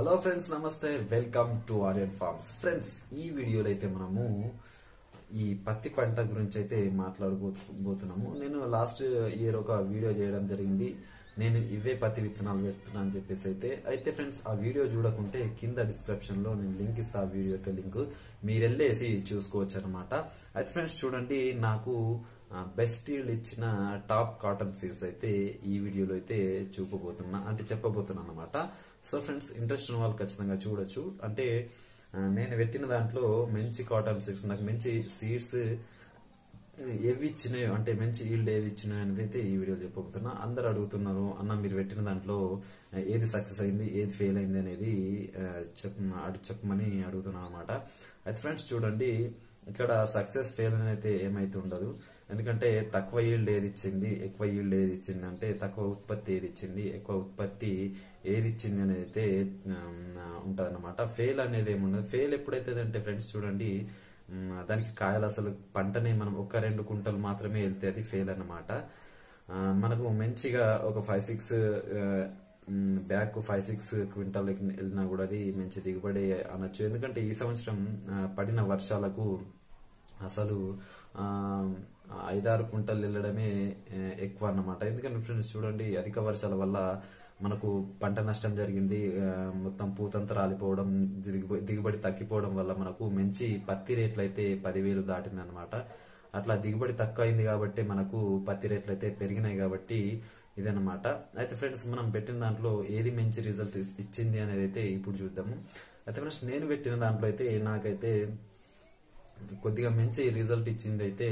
hello friends నమస్తే welcome to Aryan farms friends ఈ వీడియోలో అయితే మనము ఈ పత్తి పంట గురించి అయితే మాట్లాడబోతున్నాము నేను లాస్ట్ ఇయర్ ఒక వీడియో చేయడం జరిగింది నేను ఇవే పత్తి విత్తనాలు పెడుతున్నా అని చెప్పేసి అయితే అయితే ఫ్రెండ్స్ ఆ వీడియో చూడకుంటే కింద డిస్క్రిప్షన్ లో నేను లింక్ ఇస్తా ఆ వీడియో యొక్క లింక్ మీరు వెళ్ళేసి చూసుకోవచ్చు అనమాట అయితే ఫ్రెండ్స్ చూడండి నాకు బెస్ట్ ఈల్డ్ ఇచ్చిన టాప్ కాటన్ సీడ్స్ అయితే ఈ వీడియోలో అయితే చూపబోతున్నా అంటే చెప్పబోతున్నా అనమాట సో ఫ్రెండ్స్ ఇంట్రెస్ట్ ఉన్న వాళ్ళు ఖచ్చితంగా చూడొచ్చు అంటే ఆ, నేను పెట్టిన దాంట్లో మంచి కాటన్ సీడ్స్ నాకు మంచి సీడ్స్ ఏవి ఇచ్చినాయో అంటే మంచి ఈల్డ్ ఏది ఇచ్చినాయో అనేది అయితే ఈ వీడియో చెప్పబోతున్నా అందరు అడుగుతున్నారు అన్న మీరు పెట్టిన దాంట్లో ఆ, ఏది సక్సెస్ అయింది ఏది ఫెయిల్ అయింది అనేది ఆ, చెప్ అడు చెప్పమని అడుగుతున్నాను అనమాట అయితే ఫ్రెండ్స్ చూడండి ఇక్కడ సక్సెస్ ఫెయిల్ అని అయితే ఏమైతే ఉండదు ఎందుకంటే తక్కువ ఈల్డ్ ఏది ఇచ్చింది ఎక్కువ ఈల్డ్ ఏది ఇచ్చింది అంటే తక్కువ ఉత్పత్తి ఏది ఇచ్చింది ఎక్కువ ఉత్పత్తి ఏది ఇచ్చింది అనేది అయితే ఉంటది అనమాట ఫెయిల్ అనేది ఏముండదు ఫెయిల్ ఎప్పుడైతే అంటే ఫ్రెండ్స్ చూడండి మ్, దానికి కాయలు అసలు పంటని మనం ఒక రెండు కుంటలు మాత్రమే వెళ్తే అది ఫెయిల్ అన్నమాట ఆ, మనకు మంచిగా ఒక five six bag five six quintal వెళ్ళినా కూడా అది మంచి దిగుబడి అనొచ్చు ఎందుకంటే ఈ సంవత్సరం ఆ, పడిన వర్షాలకు అసలు ఆ, ఐదారు కుంటలు వెళ్ళడమే ఆ, ఎక్కువ అన్నమాట ఎందుకంటే ఫ్రెండ్స్ చూడండి అధిక వర్షాల వల్ల మనకు పంట నష్టం జరిగింది ఆ, మొత్తం పూతంతా రాలిపోవడం దిగుబ- దిగుబడి తగ్గిపోవడం వల్ల మనకు మంచి పత్తి రేట్లు అయితే పదివేలు దాటింది అనమాట అట్లా దిగుబడి తక్కువ అయింది కాబట్టి మనకు పత్తి రేట్లు అయితే పెరిగినాయి కాబట్టి ఇదన్నమాట అయితే ఫ్రెండ్స్ మనం పెట్టిన దాంట్లో ఏది మంచి రిజల్ట్ ఇచ్చింది అనేది అయితే ఇప్పుడు చూద్దాము అయితే ఫ్రెండ్స్ నేను పెట్టిన దాంట్లో అయితే నాకైతే కొద్దిగా మంచి రిజల్ట్ ఇచ్చింది అయితే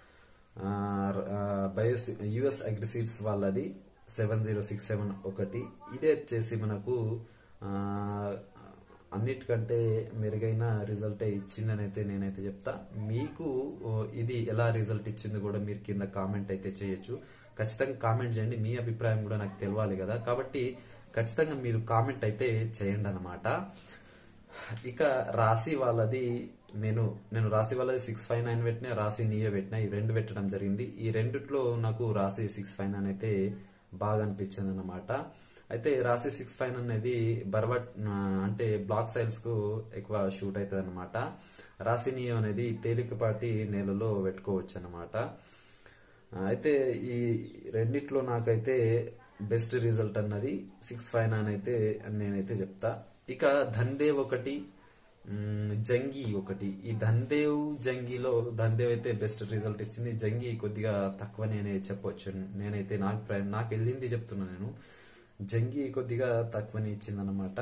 బయోస్ యుఎస్ అగ్రిసీడ్స్ వాళ్ళది సెవెన్ జీరో సిక్స్ సెవెన్ ఒకటి ఇదే వచ్చేసి మనకు ఆ, అన్నిటికంటే మెరుగైన రిజల్ట్ ఇచ్చిందని అయితే నేనైతే చెప్తా మీకు ఓ, ఇది ఎలా రిజల్ట్ ఇచ్చింది కూడా మీరు కింద కామెంట్ అయితే చేయొచ్చు ఖచ్చితంగా కామెంట్ చేయండి మీ అభిప్రాయం కూడా నాకు తెలవాలి కదా కాబట్టి ఖచ్చితంగా మీరు కామెంట్ అయితే చేయండి అనమాట ఇక రాశి వాళ్ళది నేను నేను రాశి వాళ్ళది సిక్స్ ఫైవ్ నైన్ పెట్టినా రాశి నీయో పెట్టినా ఈ రెండు పెట్టడం జరిగింది ఈ రెండిట్లో నాకు రాశి సిక్స్ ఫైవ్ నైన్ అయితే బాగా అనిపించింది అనమాట అయితే రాశి సిక్స్ ఫైవ్ అనేది బర్బట్ ఆ, అంటే బ్లాక్ సైల్స్ కు ఎక్కువ షూట్ అవుతుంది అనమాట రాశి నీయో అనేది తేలికపాటి నేలలో పెట్టుకోవచ్చు అనమాట అయితే ఈ రెండిట్లో నాకైతే బెస్ట్ రిజల్ట్ అన్నది సిక్స్ ఫైవ్ నైన్ అయితే నేనైతే చెప్తా ఇక ధన్దేవ్ ఒకటి మ్, జంగి ఒకటి ఈ ధన్దేవ్ జంగిలో ధన్దేవ్ అయితే బెస్ట్ రిజల్ట్ ఇచ్చింది జంగి కొద్దిగా తక్కువనే అనే చెప్పొచ్చు నేనైతే నాకు ప్ర- నాకు వెళ్ళింది చెప్తున్నా నేను జంగి కొద్దిగా తక్కువనే ఇచ్చింది అనమాట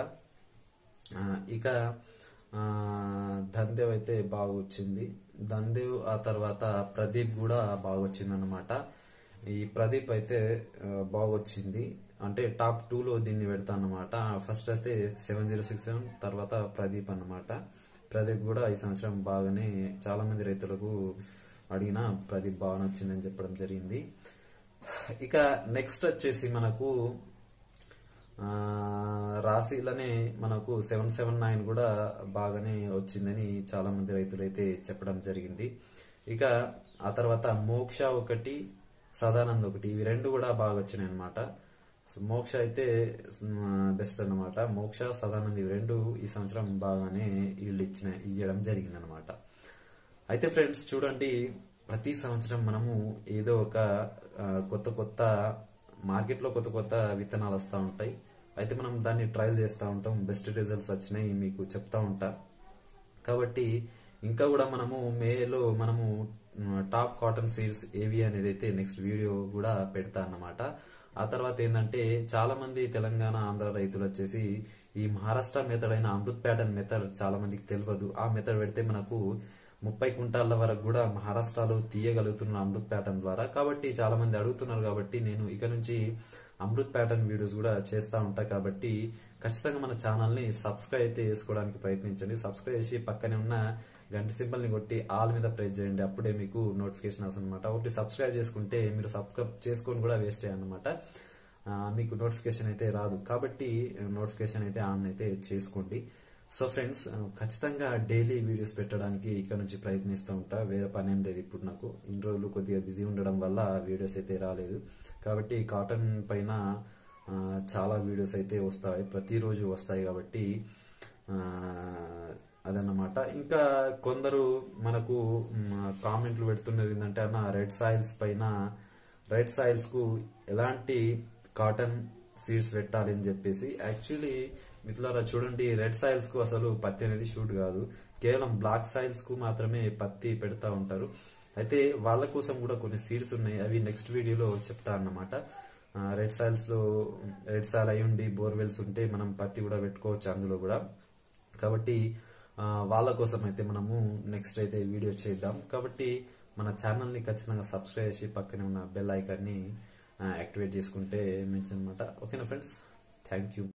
ఇక ఆ, ధన్దేవ్ అయితే బాగా వచ్చింది ధన్దేవ్ ఆ తర్వాత ప్రదీప్ కూడా బాగా వచ్చింది అనమాట ఈ ప్రదీప్ అయితే ఆ, బాగా వచ్చింది అంటే టాప్ టూ లో దీన్ని పెడతా అన్నమాట ఫస్ట్ అయితే సెవెన్ జీరో సిక్స్ సెవెన్ తర్వాత ప్రదీప్ అన్నమాట ప్రదీప్ కూడా ఈ సంవత్సరం బాగానే చాలా మంది రైతులకు అడిగిన ప్రదీప్ బాగా నచ్చిందని చెప్పడం జరిగింది ఇక నెక్స్ట్ వచ్చేసి మనకు ఆ, రాశిలోనే మనకు సెవెన్ సెవెన్ నైన్ కూడా బాగానే వచ్చిందని చాలా మంది రైతులు అయితే చెప్పడం జరిగింది ఇక ఆ తర్వాత మోక్ష ఒకటి సదానంద్ ఒకటి ఇవి రెండు కూడా బాగా వచ్చినాయి అనమాట మోక్ష అయితే బెస్ట్ అన్నమాట మోక్ష సదానంద్ ఇవి రెండు ఈ సంవత్సరం బాగానే ఈల్డ్ ఇచ్చిన ఇవ్వడం జరిగింది అనమాట అయితే ఫ్రెండ్స్ చూడండి ప్రతి సంవత్సరం మనము ఏదో ఒక ఆ, కొత్త కొత్త మార్కెట్లో కొత్త కొత్త విత్తనాలు వస్తూ ఉంటాయి అయితే మనం దాన్ని ట్రయల్ చేస్తూ ఉంటాం బెస్ట్ రిజల్ట్స్ వచ్చినాయి మీకు చెప్తా ఉంటా కాబట్టి ఇంకా కూడా మనము మేలో మనము మ్, టాప్ కాటన్ సీడ్స్ ఏవి అనేది అయితే నెక్స్ట్ వీడియో కూడా పెడతా అన్నమాట ఆ తర్వాత ఏంటంటే చాలా మంది తెలంగాణ ఆంధ్ర రైతులు వచ్చేసి ఈ మహారాష్ట్ర మెథడ్ అయిన అమృత్ ప్యాటర్న్ మెథడ్ చాలా మందికి తెలియదు ఆ మెథడ్ పెడితే మనకు ముప్పై కుంటాల వరకు కూడా మహారాష్ట్రలో తీయగలుగుతున్న అమృత్ ప్యాటర్న్ ద్వారా కాబట్టి చాలా మంది అడుగుతున్నారు కాబట్టి నేను ఇక నుంచి అమృత్ ప్యాటర్న్ వీడియోస్ కూడా చేస్తూ ఉంటా కాబట్టి ఖచ్చితంగా మన ఛానల్ ని సబ్స్క్రైబ్ అయితే చేసుకోవడానికి ప్రయత్నించండి సబ్స్క్రైబ్ చేసి పక్కనే ఉన్న గంట సింబల్ ని కొట్టి ఆల్ మీద ప్రెస్ చేయండి అప్పుడే మీకు నోటిఫికేషన్ వస్తుంది అనమాట ఒకటి సబ్స్క్రైబ్ చేసుకుంటే మీరు సబ్స్క్రైబ్ చేసుకొని కూడా వేస్ట్ అన్నమాట ఆ, మీకు నోటిఫికేషన్ అయితే రాదు కాబట్టి నోటిఫికేషన్ అయితే ఆన్ అయితే చేసుకోండి సో ఫ్రెండ్స్ ఖచ్చితంగా డైలీ వీడియోస్ పెట్టడానికి ఇక్కడ నుంచి ప్రయత్నిస్తూ ఉంటా వేరే పని ఏం లేదు ఇప్పుడు నాకు ఇన్ని రోజులు కొద్దిగా బిజీ ఉండడం వల్ల వీడియోస్ అయితే రాలేదు కాబట్టి కాటన్ పైన ఆ, ఆ, చాలా వీడియోస్ అయితే వస్తాయి ప్రతిరోజు వస్తాయి కాబట్టి ఆ, అదన్నమాట ఇంకా కొందరు మనకు మ్, కామెంట్లు పెడుతున్నది ఏంటంటే అన్న రెడ్ సాయిల్స్ పైన రెడ్ సాయిల్స్ కు ఎలాంటి కాటన్ సీడ్స్ పెట్టాలి అని చెప్పేసి యాక్చువల్లీ మిత్రులారా చూడండి రెడ్ సాయిల్స్ కు అసలు పత్తి అనేది షూట్ కాదు కేవలం బ్లాక్ సాయిల్స్ కు మాత్రమే పత్తి పెడతా ఉంటారు అయితే వాళ్ళ కోసం కూడా కొన్ని సీడ్స్ ఉన్నాయి అవి నెక్స్ట్ వీడియోలో చెప్తా అన్నమాట రెడ్ సాయిల్స్ లో రెడ్ సాయిల్ అయి ఉండి బోర్వెల్స్ ఉంటే మనం పత్తి కూడా పెట్టుకోవచ్చు అందులో కూడా కాబట్టి ఆ, వాళ్ళ కోసం అయితే మనము నెక్స్ట్ అయితే వీడియో చేద్దాం కాబట్టి మన ఛానల్ ని ఖచ్చితంగా సబ్స్క్రైబ్ చేసి పక్కనే ఉన్న బెల్ ఐకాన్ని యాక్టివేట్ చేసుకుంటే మంచిది అనమాట ఓకేనా ఫ్రెండ్స్ థ్యాంక్ యూ